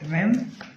تمام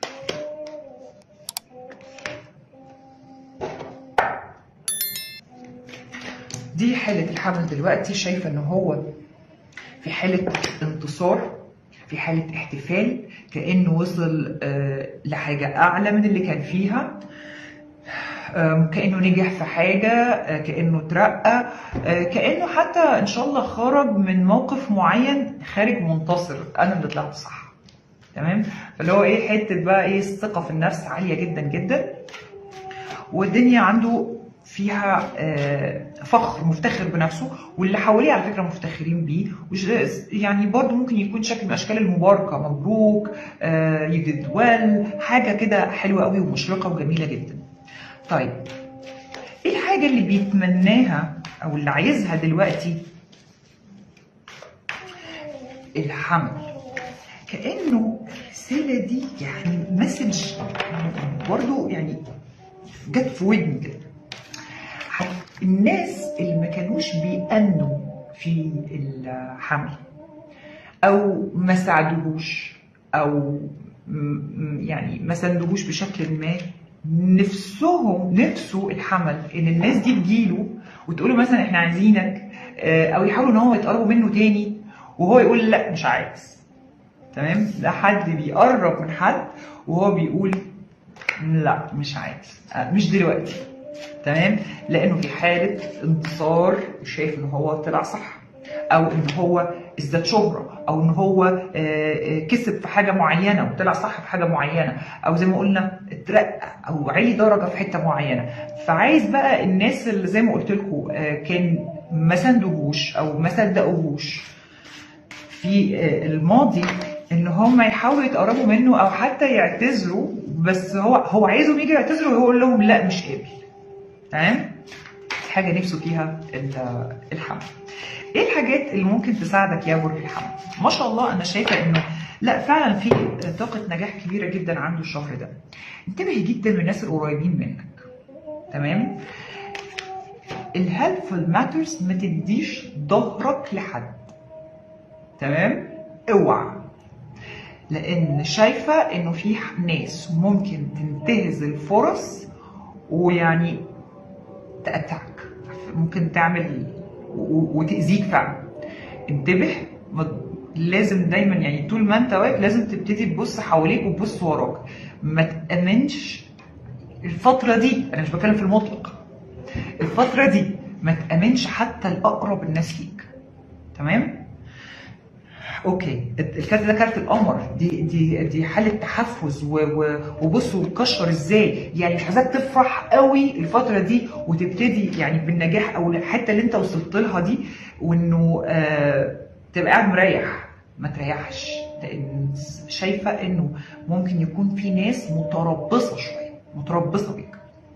دي حالة الحمل دلوقتي شايفة ان هو في حالة انتصار في حالة احتفال كأنه وصل آه، لحاجة أعلى من اللي كان فيها آم، كأنه نجح في حاجة آه، كأنه اترقى آه، كأنه حتى إن شاء الله خرج من موقف معين خارج منتصر أنا اللي طلعت صح تمام فاللي هو إيه حتة بقى إيه الثقة في النفس عالية جدا جدا والدنيا عنده فيها آه، فخر مفتخر بنفسه واللي حواليه على فكره مفتخرين بيه وش- يعني برضه ممكن يكون شكل من اشكال المباركه مبروك يو ديد ويل حاجه كده حلوه قوي ومشرقه وجميله جدا. طيب ايه الحاجه اللي بيتمناها او اللي عايزها دلوقتي الحمل كانه الرساله دي يعني مسج برضه يعني جت في ودني كده حت- الناس اللي ما كانوش بيأمنوا في الحمل او ما ساعدوهوش او م- م- يعني ما ساندوهوش بشكل ما نفسهم نفسه الحمل ان الناس دي تجيله وتقول له مثلا احنا عايزينك آه، او يحاولوا ان هو يتقربوا منه تاني وهو يقول لا مش عايز تمام ده حد بيقرب من حد وهو بيقول لا مش عايز آه، مش دلوقتي تمام لانه في حاله انتصار شايف ان هو طلع صح او ان هو ازداد شهره او ان هو آه، آه، كسب في حاجه معينه وطلع صح في حاجه معينه او زي ما قلنا اترقى او علي درجه في حته معينه فعايز بقى الناس اللي زي ما قلت لكم كان ما ساندوهوش او ما صدقوهوش في آه، الماضي ان هم يحاولوا يتقربوا منه او حتى يعتذروا بس هو هو عايزهم يجي يعتذروا وهو يقول لهم لا مش قابل تمام حاجه نفسه فيها ال- الحمل ايه الحاجات اللي ممكن تساعدك يا برج الحمل ما شاء الله انا شايفه انه لا فعلا في طاقه نجاح كبيره جدا عنده الشهر ده انتبهي جدا من الناس القريبين منك تمام الهيلفول ماترز ما تديش ظهرك لحد تمام اوعى لان شايفه انه في ناس ممكن تنتهز الفرص ويعني تأتعك ممكن تعمل و- وتأذيك فعلا انتبه ما- لازم دايما يعني طول ما انت واقف لازم تبتدي تبص حواليك وتبص وراك ما تأمنش الفترة دي انا مش بتكلم في المطلق الفترة دي ما تأمنش حتى الأقرب الناس ليك تمام اوكي الكارت ده كارت القمر دي دي دي حاله تحفز و- و- وبصوا بتكشر ازاي يعني مش عايزاك تفرح قوي الفتره دي وتبتدي يعني بالنجاح او الحته اللي انت وصلت لها دي وانه آه تبقى قاعد مريح ما تريحش لان شايفه انه ممكن يكون في ناس متربصه شويه متربصه بيك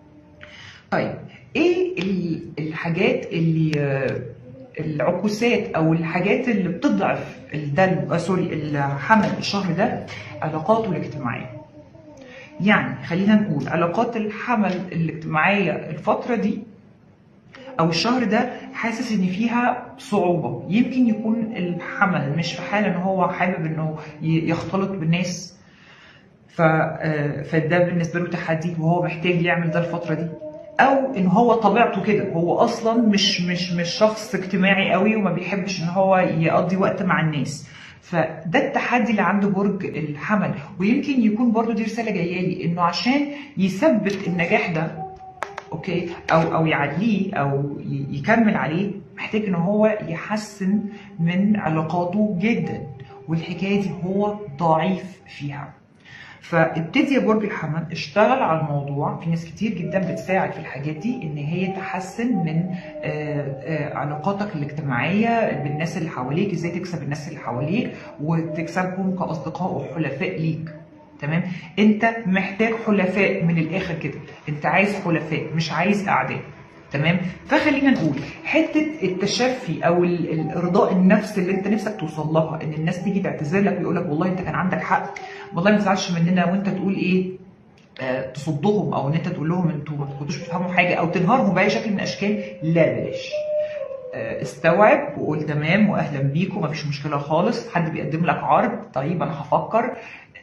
طيب ايه ال- الحاجات اللي آه، العكوسات او الحاجات اللي بتضعف الدلو آه سوري الحمل الشهر ده علاقاته الاجتماعيه يعني خلينا نقول علاقات الحمل الاجتماعيه الفتره دي او الشهر ده حاسس ان فيها صعوبه يمكن يكون الحمل مش في حاله ان هو حابب انه ي- يختلط بالناس ف آه، فده بالنسبه له تحدي وهو محتاج يعمل ده الفتره دي او ان هو طبيعته كده هو اصلا مش مش مش شخص اجتماعي قوي وما بيحبش ان هو يقضي وقت مع الناس فده التحدي اللي عنده برج الحمل ويمكن يكون برضو دي رساله جايه لي انه عشان يثبت النجاح ده اوكي او او يعليه او ي- يكمل عليه محتاج ان هو يحسن من علاقاته جدا والحكايه دي هو ضعيف فيها فابتدي يا برج الحمل اشتغل على الموضوع في ناس كتير جدا بتساعد في الحاجات دي ان هي تحسن من آه، آه، علاقاتك الاجتماعيه بالناس اللي حواليك ازاي تكسب الناس اللي حواليك وتكسبهم كاصدقاء وحلفاء ليك تمام انت محتاج حلفاء من الاخر كده انت عايز حلفاء مش عايز اعداء تمام فخلينا نقول حته التشفي او ال- ال- ارضاء النفس اللي انت نفسك توصل لها ان الناس تيجي تعتذر لك ويقول لك والله انت كان عندك حق والله ما تزعلش مننا وانت تقول ايه آه، تصدهم او ان انت تقول لهم انتوا ما كنتوش بتفهموا حاجه او تنهارهم باي شكل من الاشكال لا بلاش آه، استوعب وقول تمام واهلا بيكم مفيش مشكله خالص حد بيقدم لك عرض طيب انا هفكر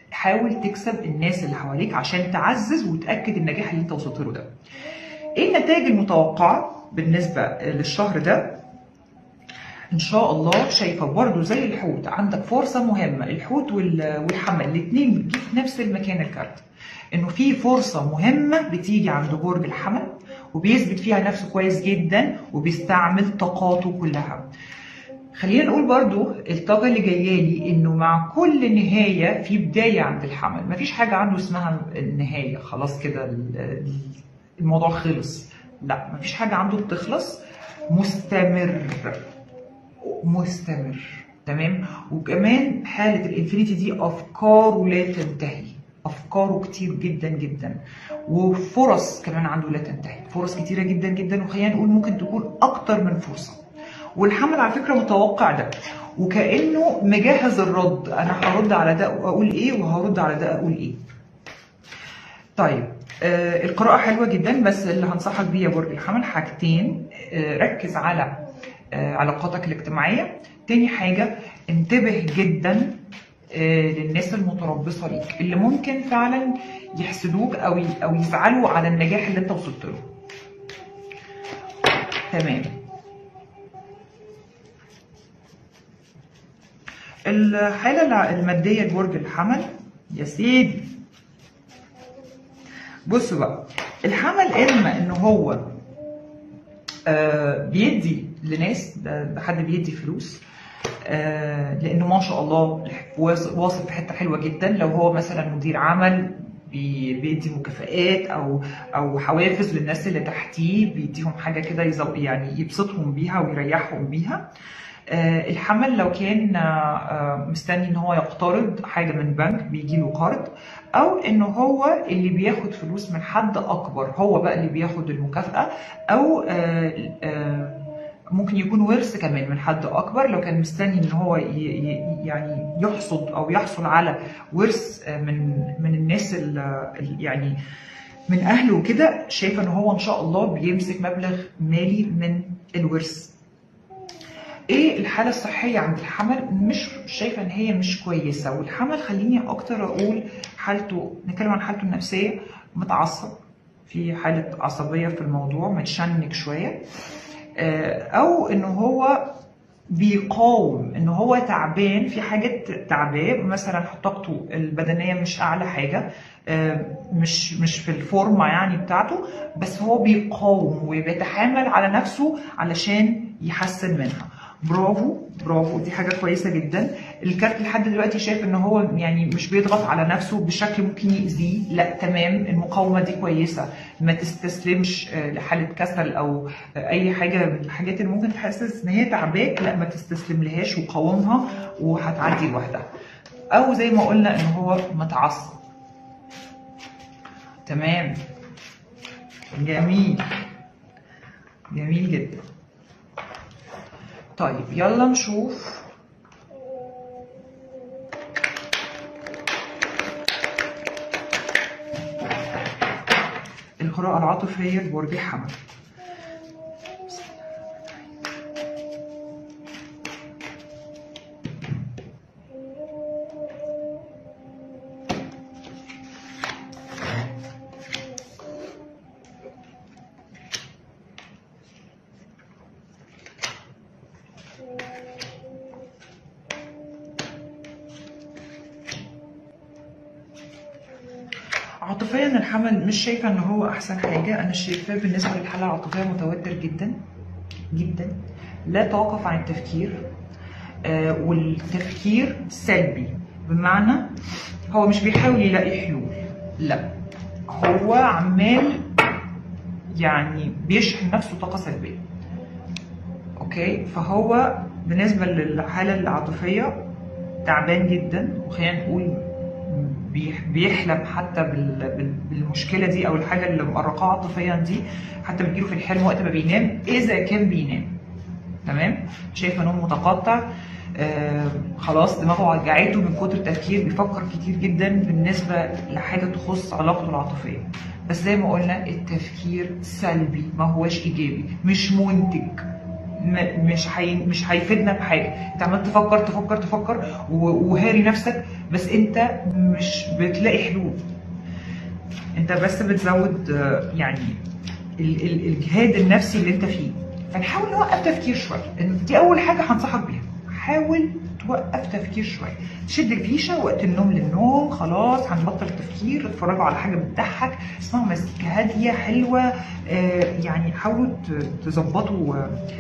حاول تكسب الناس اللي حواليك عشان تعزز وتاكد النجاح اللي انت وصلت له ده ايه النتائج المتوقعه بالنسبه للشهر ده ان شاء الله شايفه برضو زي الحوت عندك فرصه مهمه الحوت وال- والحمل الاثنين بتجي في نفس المكان الكارت انه في فرصه مهمه بتيجي عند برج الحمل وبيثبت فيها نفسه كويس جدا وبيستعمل طاقاته كلها خلينا نقول برضو الطاقة اللي جاية لي انه مع كل نهاية في بداية عند الحمل مفيش حاجة عنده اسمها النهاية خلاص كده ال- الموضوع خلص لا مفيش حاجة عنده بتخلص مستمر مستمر تمام وكمان حالة الانفينيتي دي افكاره لا تنتهي افكاره كتير جدا جدا وفرص كمان عنده لا تنتهي فرص كتيرة جدا جدا وخلينا نقول ممكن تكون اكتر من فرصة والحمل على فكرة متوقع ده وكأنه مجهز الرد انا هرد على ده واقول ايه وهرد على ده اقول ايه طيب آه القراءة حلوة جدا بس اللي هنصحك بيه يا برج الحمل حاجتين آه ركز على آه علاقاتك الاجتماعية تاني حاجة انتبه جدا آه للناس المتربصة ليك اللي ممكن فعلا يحسدوك او ي- او يزعلوا على النجاح اللي انت وصلت له تمام الحالة الع- المادية لبرج الحمل يا سيدي بصوا بقى الحمل اما ان هو آه، بيدي لناس ده ده حد بيدي فلوس آه، لانه ما شاء الله واصل واصل في حته حلوه جدا لو هو مثلا مدير عمل بي- بيدي مكافآت او او حوافز للناس اللي تحتيه بيديهم حاجه كده يزو- يعني يبسطهم بيها ويريحهم بيها آه، الحمل لو كان آه، آه، مستني ان هو يقترض حاجه من بنك بيجي له قرض او ان هو اللي بياخد فلوس من حد اكبر هو بقى اللي بياخد المكافاه او آه، آه، ممكن يكون ورث كمان من حد اكبر لو كان مستني ان هو ي- ي- يعني يحصد او يحصل على ورث آه، من من الناس ال- ال- يعني من اهله وكده شايفه ان هو ان شاء الله بيمسك مبلغ مالي من الورث ايه الحاله الصحيه عند الحمل مش شايفه ان هي مش كويسه والحمل خليني اكتر اقول حالته نتكلم عن حالته النفسيه متعصب في حاله عصبيه في الموضوع متشنج شويه آه، او ان هو بيقاوم ان هو تعبان في حاجات تعباه مثلا طاقته البدنيه مش اعلى حاجه آه، مش مش في الفورمه يعني بتاعته بس هو بيقاوم وبيتحامل على نفسه علشان يحسن منها برافو برافو دي حاجه كويسه جدا الكارت لحد دلوقتي شايف ان هو يعني مش بيضغط على نفسه بشكل ممكن يأذيه لا تمام المقاومه دي كويسه ما تستسلمش آه، لحاله كسل او آه، اي حاجه من الحاجات اللي ممكن تحسس ان هي تعباك لا ما تستسلم لهاش وقاومها وهتعدي لوحدها او زي ما قلنا ان هو متعصب تمام جميل جميل جدا طيب يلا نشوف القراءة العاطفية لبرج الحمل عاطفيا الحمل مش شايفه ان هو احسن حاجه انا شايفاه بالنسبه للحاله العاطفيه متوتر جدا جدا لا توقف عن التفكير آه والتفكير سلبي بمعنى هو مش بيحاول يلاقي حلول لا هو عمال يعني بيشحن نفسه طاقه سلبيه اوكي فهو بالنسبه للحاله العاطفيه تعبان جدا وخلينا نقول بيح- بيحلم حتى بال- بال- بالمشكله دي او الحاجه اللي مقرقاه عاطفيا دي حتى بتجيله في الحلم وقت ما بينام اذا كان بينام تمام شايفه نوم متقطع آه خلاص دماغه وجعته من كتر التفكير بيفكر كتير جدا بالنسبه لحاجه تخص علاقته العاطفيه بس زي ما قلنا التفكير سلبي ما هوش ايجابي مش منتج م- مش هي... مش هيفيدنا بحاجه انت عمال تفكر تفكر تفكر و- وهاري نفسك بس انت مش بتلاقي حلول انت بس بتزود آه، يعني ال- ال- الجهاد النفسي اللي انت فيه فنحاول نوقف تفكير شويه إن دي اول حاجه هنصحك بيها حاول توقف تفكير شويه تشد الفيشه وقت النوم للنوم خلاص هنبطل التفكير اتفرجوا على حاجه بتضحك اسمعوا مزيكا هاديه حلوه آه، يعني حاولوا ت- تظبطوا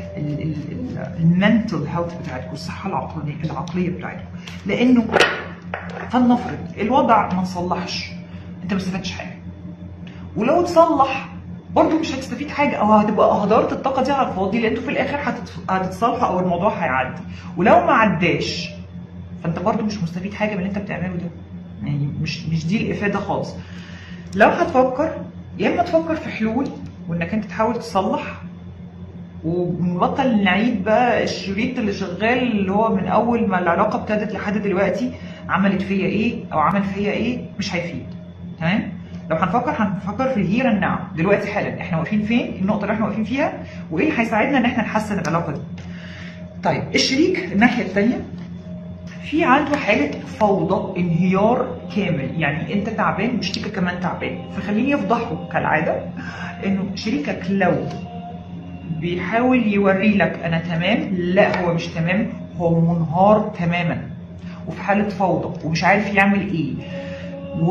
المنتل هيلث بتاعتكم الصحه العقليه العقليه بتاعتكم لانه فلنفرض الوضع ما نصلحش انت ما استفدتش حاجه ولو اتصلح برضه مش هتستفيد حاجه او هتبقى اهدرت الطاقه دي على الفاضي لان انتوا في الاخر هتتص- هتتصالحوا او الموضوع هيعدي ولو ما عداش فانت برضه مش مستفيد حاجه من اللي انت بتعمله ده يعني مش مش دي الافاده خالص لو هتفكر يا اما تفكر في حلول وانك انت تحاول تصلح ونبطل نعيد بقى الشريط اللي شغال اللي هو من اول ما العلاقه ابتدت لحد دلوقتي عملت فيا ايه او عمل فيا ايه مش هيفيد تمام لو هنفكر هنفكر في الهير النعم دلوقتي حالا احنا واقفين فين النقطه اللي احنا واقفين فيها وايه اللي هيساعدنا ان احنا نحسن العلاقه دي طيب الشريك الناحيه الثانيه في عنده حالة فوضى انهيار كامل يعني انت تعبان وشريكك كمان تعبان فخليني افضحه كالعادة انه شريكك لو بيحاول يوري لك انا تمام لا هو مش تمام هو منهار تماما وفي حالة فوضى ومش عارف يعمل ايه و...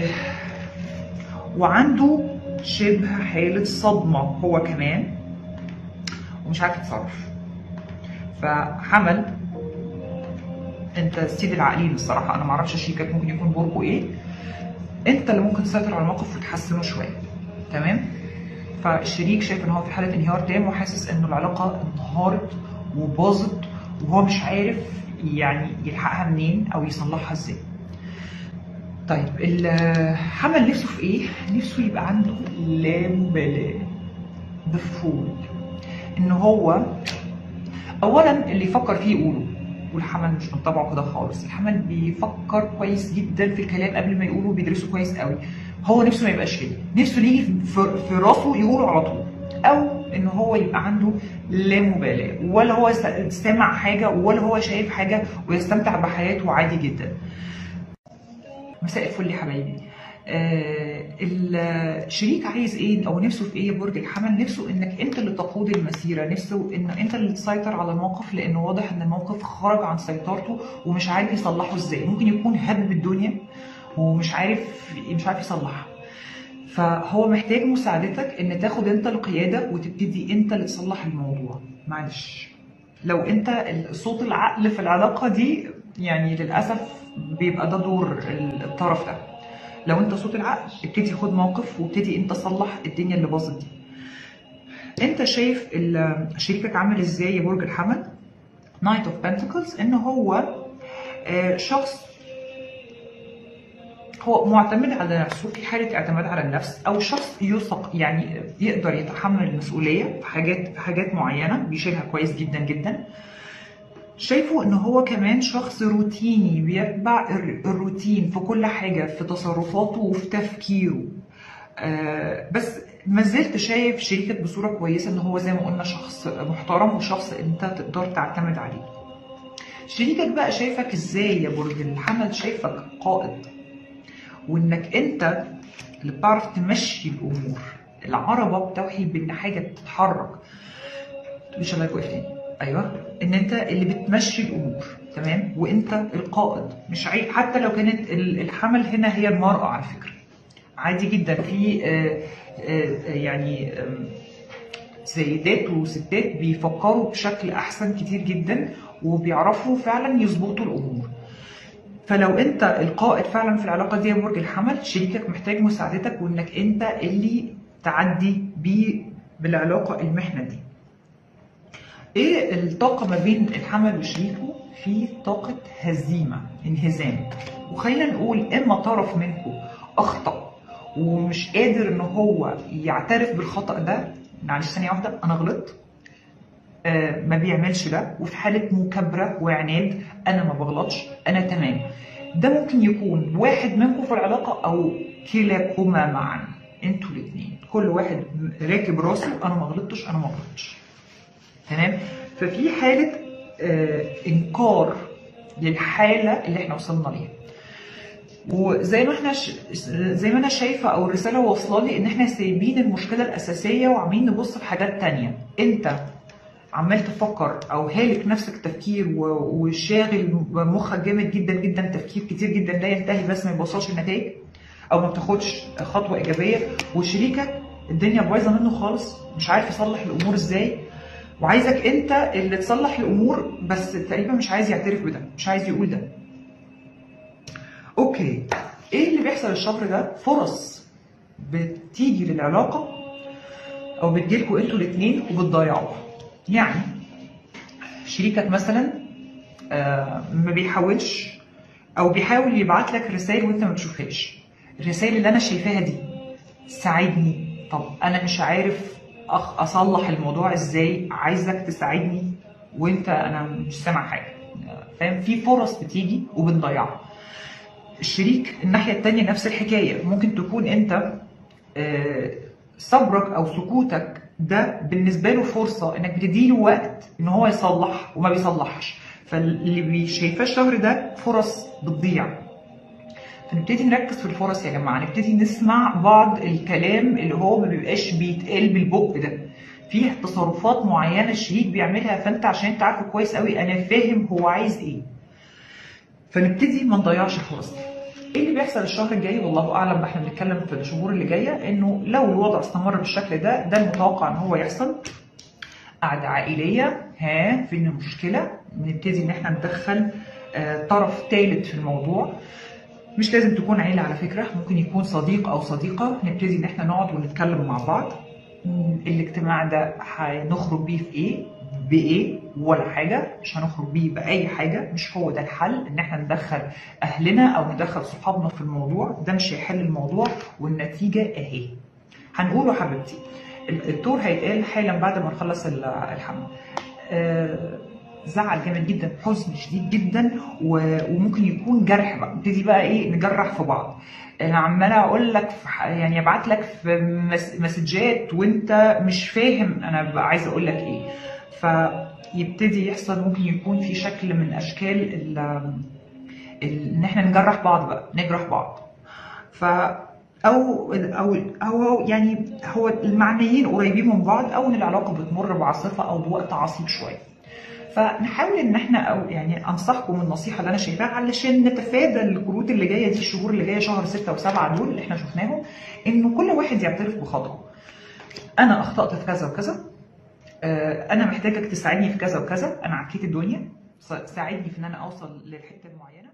وعنده شبه حالة صدمة هو كمان ومش عارف يتصرف فحمل انت سيد العاقلين الصراحه انا ما اعرفش شريكك ممكن يكون برجه ايه انت اللي ممكن تسيطر على الموقف وتحسنه شويه تمام فالشريك شايف ان هو في حاله انهيار تام وحاسس ان العلاقه انهارت وباظت وهو مش عارف يعني يلحقها منين او يصلحها ازاي طيب الحمل نفسه في ايه؟ نفسه يبقى عنده لا مبالاه بفول ان هو اولا اللي يفكر فيه يقوله والحمل مش من طبعه كده خالص الحمل بيفكر كويس جدا في الكلام قبل ما يقوله بيدرسه كويس قوي هو نفسه ما يبقاش كده نفسه يجي في, في راسه يقوله على طول او ان هو يبقى عنده لا مبالاه ولا هو سامع حاجه ولا هو شايف حاجه ويستمتع بحياته عادي جدا مساء الفل يا حبايبي آه الشريك عايز ايه او نفسه في ايه يا برج الحمل نفسه انك انت اللي تقود المسيره نفسه ان انت اللي تسيطر على الموقف لانه واضح ان الموقف خرج عن سيطرته ومش عارف يصلحه ازاي ممكن يكون هد بالدنيا ومش عارف مش عارف يصلحها فهو محتاج مساعدتك ان تاخد انت القياده وتبتدي انت اللي تصلح الموضوع معلش لو انت صوت العقل في العلاقه دي يعني للاسف بيبقى ده دور الطرف ده لو انت صوت العقل ابتدي خد موقف وابتدي انت صلح الدنيا اللي باظت دي انت شايف شريكك عامل ازاي يا برج الحمل نايت اوف بنتكلز ان هو شخص هو معتمد على نفسه في حاله اعتماد على النفس او شخص يثق يعني يقدر يتحمل المسؤوليه في حاجات في حاجات معينه بيشيلها كويس جدا جدا شايفه ان هو كمان شخص روتيني بيتبع الروتين في كل حاجه في تصرفاته وفي تفكيره آه بس ما زلت شايف شريكك بصوره كويسه ان هو زي ما قلنا شخص محترم وشخص انت تقدر تعتمد عليه شريكك بقى شايفك ازاي يا برج الحمل شايفك قائد وانك انت اللي بتعرف تمشي الامور العربه بتوحي بان حاجه تتحرك مش الله يوقف تاني ايوه ان انت اللي بتمشي الامور تمام وانت القائد مش عيب حتى لو كانت الحمل هنا هي المراه على فكره عادي جدا في آآ آآ يعني سيدات وستات بيفكروا بشكل احسن كتير جدا وبيعرفوا فعلا يظبطوا الامور فلو انت القائد فعلا في العلاقه دي يا برج الحمل شريكك محتاج مساعدتك وانك انت اللي تعدي بيه بالعلاقه المحنه دي ايه الطاقه ما بين الحمل وشريكه في طاقه هزيمه انهزام وخلينا نقول اما طرف منكم اخطا ومش قادر ان هو يعترف بالخطا ده معلش ثانيه واحده انا غلطت آه ما بيعملش ده وفي حاله مكابره وعناد انا ما بغلطش انا تمام ده ممكن يكون واحد منكم في العلاقه او كلاكما معا انتوا الاثنين كل واحد راكب راسه انا ما غلطتش انا ما غلطتش تمام ففي حاله آه انكار للحاله اللي احنا وصلنا ليها وزي ما احنا ش... زي ما انا شايفه او الرساله واصله لي ان احنا سايبين المشكله الاساسيه وعمالين نبص في حاجات تانية انت عمال تفكر او هالك نفسك تفكير و... وشاغل مخك جامد جدا جدا تفكير كتير جدا لا ينتهي بس ما يوصلش لنتائج او ما بتاخدش خطوه ايجابيه وشريكك الدنيا بايظه منه خالص مش عارف يصلح الامور ازاي وعايزك انت اللي تصلح الامور بس تقريبا مش عايز يعترف بده مش عايز يقول ده اوكي ايه اللي بيحصل الشهر ده فرص بتيجي للعلاقه او بتجيلكوا انتوا الاثنين وبتضيعوها يعني شريكك مثلا آه ما بيحاولش او بيحاول يبعت لك رسائل وانت ما بتشوفهاش الرسائل اللي انا شايفاها دي ساعدني طب انا مش عارف أخ اصلح الموضوع ازاي عايزك تساعدني وانت انا مش سامع حاجه فاهم في فرص بتيجي وبنضيعها الشريك الناحيه التانية نفس الحكايه ممكن تكون انت صبرك او سكوتك ده بالنسبه له فرصه انك بتديله وقت ان هو يصلح وما بيصلحش فاللي شايفاه الشهر ده فرص بتضيع فنبتدي نركز في الفرص يا جماعه نبتدي نسمع بعض الكلام اللي هو ما بيبقاش بيتقال بالبق ده في تصرفات معينه الشريك بيعملها فانت عشان انت عارفه كويس قوي انا فاهم هو عايز ايه فنبتدي ما نضيعش الفرص دي ايه اللي بيحصل الشهر الجاي والله اعلم احنا بنتكلم في الشهور اللي جايه انه لو الوضع استمر بالشكل ده ده المتوقع ان هو يحصل قعده عائليه ها فين المشكله بنبتدي ان احنا ندخل آه طرف ثالث في الموضوع مش لازم تكون عيله على فكره ممكن يكون صديق او صديقه نبتدي ان احنا نقعد ونتكلم مع بعض الاجتماع ده هنخرج بيه في ايه بايه ولا حاجه مش هنخرج بيه باي حاجه مش هو ده الحل ان احنا ندخل اهلنا او ندخل صحابنا في الموضوع ده مش هيحل الموضوع والنتيجه اهي هنقوله حبيبتي الدور هيتقال حالا بعد ما نخلص الحمل أه زعل جامد جدا حزن شديد جدا وممكن يكون جرح بقى نبتدي بقى ايه نجرح في بعض انا عماله اقول لك يعني ابعت لك في مسجات وانت مش فاهم انا بقى عايزه اقول لك ايه فيبتدي يحصل ممكن يكون في شكل من اشكال ال ان احنا نجرح بعض بقى نجرح بعض ف او او او يعني هو المعنيين قريبين من بعض او ان العلاقه بتمر بعاصفه او بوقت عصيب شويه فنحاول ان احنا او يعني انصحكم النصيحه اللي انا شايفاها علشان نتفادى الكروت اللي جايه دي الشهور اللي جايه شهر 6 و7 دول اللي احنا شفناهم انه كل واحد يعترف بخطأه. انا اخطات في كذا وكذا انا محتاجك تساعدني في كذا وكذا انا عكيت الدنيا ساعدني في ان انا اوصل للحته المعينه